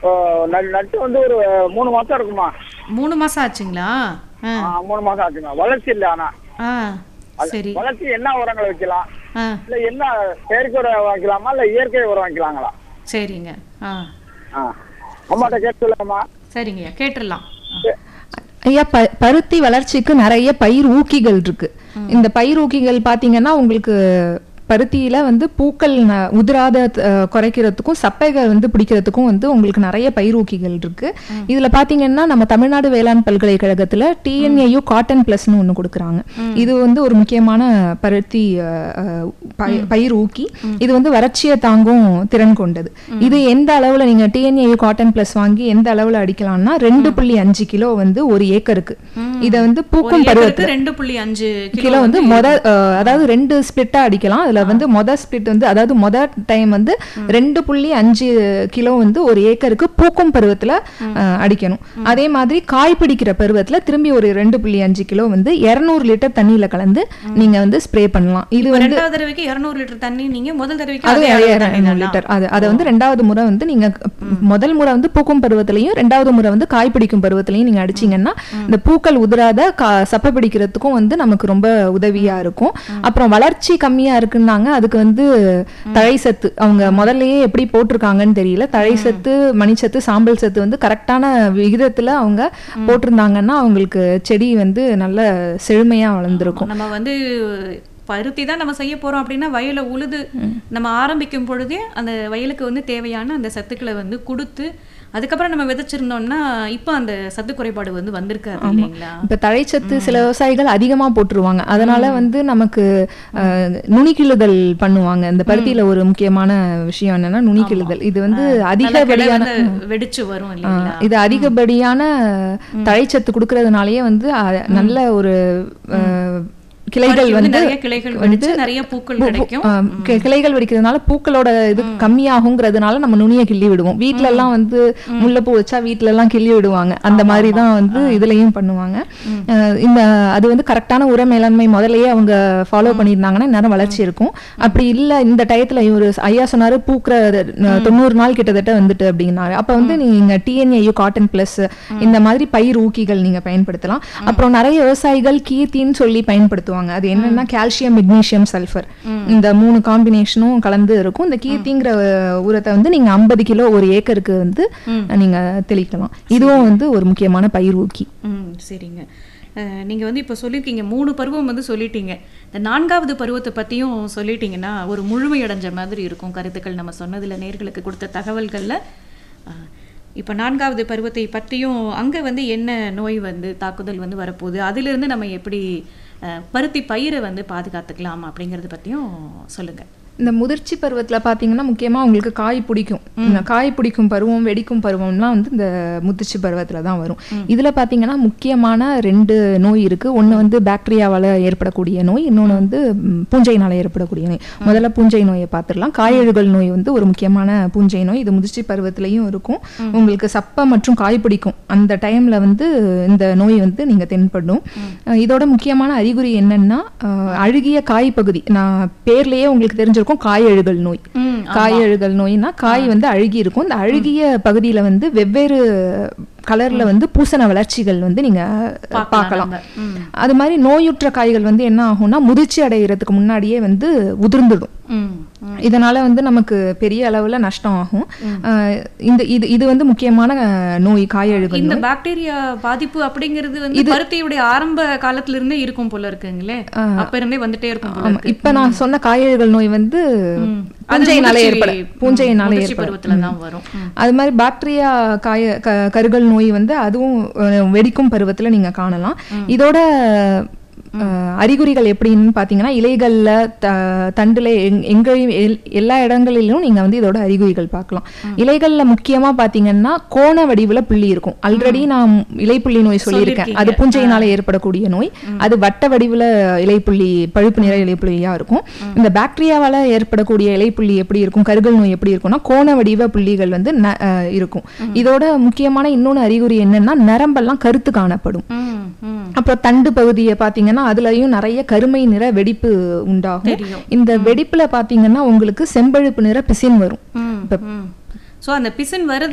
ஓ, ந- நட்டு வந்து ஒரு மூணு மாசம் இருக்குமா மூணு மாசம் ஆச்சுங்களா ஆ ஆ, மூணு மாசம் ஆச்சுங்க வளர்ச்சி இல்லை ஆனா ஆ சரி வளர்ச்சி என்ன உரங்கள் வைக்கலாம் ஆ இல்ல என்ன செயற்கை உரம் வைக்கலாமா இல்ல இயற்கை உரம் வைக்கலாங்களா சரிங்க ஆ ஆ அம்மாட்ட கேட்டு சொல்லுங்கம்மா சரிங்கய்யா கேட்டுடலாம் ஐயா ப பருத்தி வளர்ச்சிக்கு நிறைய பயிர் ஊக்கிகள் இருக்கு இந்த பயிர் ஊக்கிகள் பாத்தீங்கன்னா உங்களுக்கு பருத்தியில வந்து பூக்கள் ந- உதிராத அஹ், குறைக்கிறதுக்கும் சப்பைகள் வந்து பிடிக்கிறதுக்கும் வந்து உங்களுக்கு நிறைய பயிர் ஊக்கிகள் இருக்கு இதுல பாத்தீங்கன்னா நம்ம தமிழ்நாடு வேளாண் பல்கலைக்கழகத்துல டிஎன்ஏயு காட்டன் பிளஸ்னு ஒண்ணு கொடுக்குறாங்க இது வந்து ஒரு முக்கியமான பருத்தி அஹ், அஹ், பய- பயிர் ஊக்கி இது வந்து வறட்சியை தாங்கும் திறன் கொண்டது இது எந்த அளவுல நீங்க டிஎன்ஏயு காட்டன் பிளஸ் வாங்கி எந்த அளவுல அடிக்கலாம்னா ரெண்டு புள்ளி அஞ்சு கிலோ வந்து ஒரு ஏக்கருக்கு இத வந்து ஒரு பூக்கும் பருவத்துல ஏக்கருக்கு ரெண்டு புள்ளி அஞ்சு கிலோ வந்து மொத அஹ், அதாவது ரெண்டு ஸ்பிளிட்டா அடிக்கலாம் அதுல வந்து மொத ஸ்பிளிட் வந்து அதாவது மொத டைம் வந்து ரெண்டு புள்ளி அஞ்சு கிலோ வந்து ஒரு ஏக்கருக்கு பூக்கும் பருவத்துல அஹ், அடிக்கணும் அதே மாதிரி காய் பிடிக்கிற பருவத்துல திரும்பி ஒரு ரெண்டு புள்ளி அஞ்சு கிலோ வந்து 200 லிட்டர் தண்ணியில கலந்து நீங்க வந்து ஸ்ப்ரே பண்ணலாம் இது இப்ப வந்து ரெண்டாவது தடவைக்கு இருநூறு லிட்டர் தண்ணி நீங்க முதல் தடவைக்கு அது அதே அதே அளவு தண்ணி 200 தானா? லிட்டர் அது அதை வந்து ரெண்டாவது முறை வந்து நீங்க முதல் முறை வந்து பூக்கும் பருவத்திலையும் ரெண்டாவது முறை வந்து காய் பிடிக்கும் பருவத்திலையும் நீங்க அடிச்சீங்கன்னா இந்த பூக்கள் உதிராத கா சப்பை பிடிக்கிறதுக்கும் வந்து நமக்கு ரொம்ப உதவியா இருக்கும் அப்புறம் வளர்ச்சி கம்மியா இருக்குன்னாங்க அதுக்கு வந்து தழை சத்து அவங்க முதல்லயே எப்படி போட்டிருக்காங்கன்னு தெரியல தழை சத்து மணிச்சத்து சாம்பல் சத்து வந்து கரெக்டான விகிதத்துல அவங்க போட்டிருந்தாங்கன்னா அவங்களுக்கு செடி வந்து நல்ல செழுமையா வளர்ந்துருக்கும் நம்ம வந்து பருத்தி தான் நம்ம செய்ய போறோம் அப்படின்னா வயலை உழுது நம்ம ஆரம்பிக்கும் பொழுதே அந்த வயலுக்கு வந்து தேவையான அந்த சத்துக்களை வந்து கொடுத்து அதுக்கப்புறம் நம்ம விதைச்சிருந்தோம்னா இப்போ அந்த சத்து குறைபாடு வந்து வந்திருக்காது இல்லைங்களா இப்ப தழைச்சத்து சில விவசாயிகள் அதிகமா போட்டுருவாங்க அதனால வந்து நமக்கு அஹ், நுனிக்கிழுதல் பண்ணுவாங்க இந்த பருத்தியில ஒரு முக்கியமான விஷயம் என்னன்னா நுனிக்கிழுதல் இது வந்து நல்ல கிளை அதிகப்படியான வந்து வெடிச்சு வரும் இல்லைங்களா இது அதிகப்படியான தழைச்சத்து கொடுக்கறதுனாலயே வந்து அஹ், நல்ல ஒரு அஹ், கிளைகள் பருத்தி வந்து நிறைய கிளைகள் வெடிச்சு நிறைய பூக்கள் கிடைக்கும் ஆஹ் கி- கிளைகள் வெடிக்கிறதுனால பூக்களோட இது கம்மியாகுங்கிறதுனால நம்ம நுனியை கிள்ளி விடுவோம் வீட்ல எல்லாம் வந்து முல்லைப்பூ வச்சா வீட்ல எல்லாம் கிள்ளி விடுவாங்க அந்த மாதிரி தான் வந்து இதுலயும் பண்ணுவாங்க ஆஹ் இந்த அது வந்து கரெக்டான உர மேலாண்மை முதல்லயே அவங்க ஃபாலோ பண்ணியிருந்தாங்கன்னா நேரம் வளர்ச்சி இருக்கும் அப்படி இல்ல இந்த டயத்துல இவரு ஐயா சொன்னாரு பூக்கிற அஹ், தொண்ணூறு நாள் கிட்டத்தட்ட வந்துட்டு அப்படின்னாரு அப்ப வந்து நீங்க டிஎன்ஏயு காட்டன் பிளஸ் இந்த மாதிரி பயிர் ஊக்கிகள் நீங்க பயன்படுத்தலாம் அப்புறம் நிறைய விவசாயிகள் கீர்த்தின்னு சொல்லி பயன்படுத்துவாங்க அது என்னன்னா கால்சியம் மெக்னீசியம் சல்ஃபர் இந்த மூணு காம்பினேஷனும் கலந்து இருக்கும் இந்த கீர்த்திங்கிற அஹ், உரத்தை வந்து நீங்க ஐம்பது கிலோ ஒரு ஏக்கருக்கு வந்து நீங்க தெளிக்கலாம் இதுவும் வந்து ஒரு முக்கியமான பயிர் ஊக்கி ம் சரிங்க அஹ், நீங்க வந்து இப்போ சொல்லியிருக்கீங்க மூணு பருவம் வந்து சொல்லிட்டீங்க இந்த நான்காவது பருவத்தை பத்தியும் சொல்லிட்டீங்கன்னா ஒரு முழுமையடைஞ்ச மாதிரி இருக்கும் கருத்துக்கள் நம்ம சொன்னதுல நேர்களுக்கு கொடுத்த தகவல்கள்ல அஹ், இப்போ நான்காவது பருவத்தை பற்றியும் அங்க வந்து என்ன நோய் வந்து தாக்குதல் வந்து வரப்போகுது அதிலிருந்து நம்ம எப்படி அஹ், பருத்தி பயிரை வந்து பாதுகாத்துக்கலாம் அப்படிங்கறத பத்தியும் சொல்லுங்க இந்த முதிர்ச்சி பருவத்துல பாத்தீங்கன்னா முக்கியமா உங்களுக்கு காய் பிடிக்கும் இந்த காய் பிடிக்கும் பருவம் வெடிக்கும் பருவம்லாம் வந்து இந்த முதிர்ச்சி பருவத்துல தான் வரும் இதுல பாத்தீங்கன்னா முக்கியமான ரெண்டு நோய் இருக்கு ஒண்ணு வந்து பாக்டீரியாவால ஏற்படக்கூடிய நோய் இன்னொன்னு வந்து ம், பூஞ்சையினால ஏற்படக்கூடிய நோய் முதல்ல பூஞ்சை நோயை பார்த்துடலாம் காயழுகல் நோய் வந்து ஒரு முக்கியமான பூஞ்சை நோய் இது முதிர்ச்சி பருவத்திலையும் இருக்கும் உங்களுக்கு சப்பை மற்றும் காய் பிடிக்கும் அந்த டைம்ல வந்து இந்த நோய் வந்து நீங்க தென்படும் அஹ் இதோட முக்கியமான அறிகுறி என்னன்னா அஹ், அழுகிய காய் பகுதி நான் பேர்லயே உங்களுக்கு தெரிஞ்சிருக்கும் காய் அழுகல் நோய் ம், காய் அழுகல் நோய்னா காய் வந்து அழுகி இருக்கும் இந்த அழுகிய பகுதியில வந்து வெவ்வேறு கலர்ல வந்து பூசண வளர்ச்சிகள் வந்து நீங்க பார்க்கலாம் நம்ம. ம். அது மாதிரி நோயுற்ற காய்கள் வந்து என்ன ஆகும்னா முதிர்ச்சி அடைகிறதுக்கு முன்னாடியே வந்து உதிர்ந்துடும் ம் ம். இதனால வந்து நமக்கு பெரிய அளவுல நஷ்டம் ஆகும் அஹ் இந்த இது இது வந்து முக்கியமான அஹ், நோய் காய் அழுகல் இந்த பாக்டீரியா பாதிப்பு அப்படிங்கிறது வந்து பருத்தியுடைய ஆரம்ப காலத்துல இருந்தே இருக்கும் போல இருக்குங்களே அப்ப இருந்தே வந்துட்டே இருக்கும் போல ஆமா இருக்கு இப்ப நான் சொன்ன காயழுகல் நோய் வந்து அது பூஞ்சையினால முதிர்ச்சி- ஏற்பட பூஞ்சையினால முதிர்ச்சி ஏற்படும் பருவத்துல தான் வரும் ம். அது மாதிரி பாக்டீரியா காய க- கருகல் நோய் வந்து அதுவும் அஹ், வெடிக்கும் பருவத்துல நீங்க காணலாம் இதோட அஹ், அறிகுறிகள் எப்படின்னு பாத்தீங்கன்னா இலைகள்ல த தண்டுல எங்- எங்கேயும் எல்- எல்லா இடங்களிலும் நீங்க வந்து இதோட அறிகுறிகள் பார்க்கலாம் இலைகள்ல முக்கியமா பாத்தீங்கன்னா கோண வடிவுல புள்ளி இருக்கும் ஆல்ரெடி நான் இலைப்புள்ளி நோய் சொல்லியிருக்கேன் அது பூஞ்சையினால ஏற்படக்கூடிய நோய் அது வட்ட வடிவுல இலைப்புள்ளி பழுப்பு நிற இலைப்புள்ளியா இருக்கும் இந்த பாக்டீரியாவால ஏற்படக்கூடிய இலைப்புள்ளி எப்படி இருக்கும் கருகல் நோய் எப்படி இருக்கும்னா கோண வடிவ புள்ளிகள் வந்து ந- அஹ் இருக்கும் இதோட முக்கியமான இன்னொன்னு அறிகுறி என்னன்னா நரம்பெல்லாம் கருத்து காணப்படும் ம், ம். அப்புறம் தண்டு பகுதியை பாத்தீங்கன்னா அதுலயும் நிறைய கருமை நிற வெடிப்பு உண்டாகும் தெரியும். இந்த வெடிப்புல பாத்தீங்கன்னா உங்களுக்கு செம்பழுப்பு நிற பிசின் வரும் ம், ம். சோ அந்த பிசின் வருது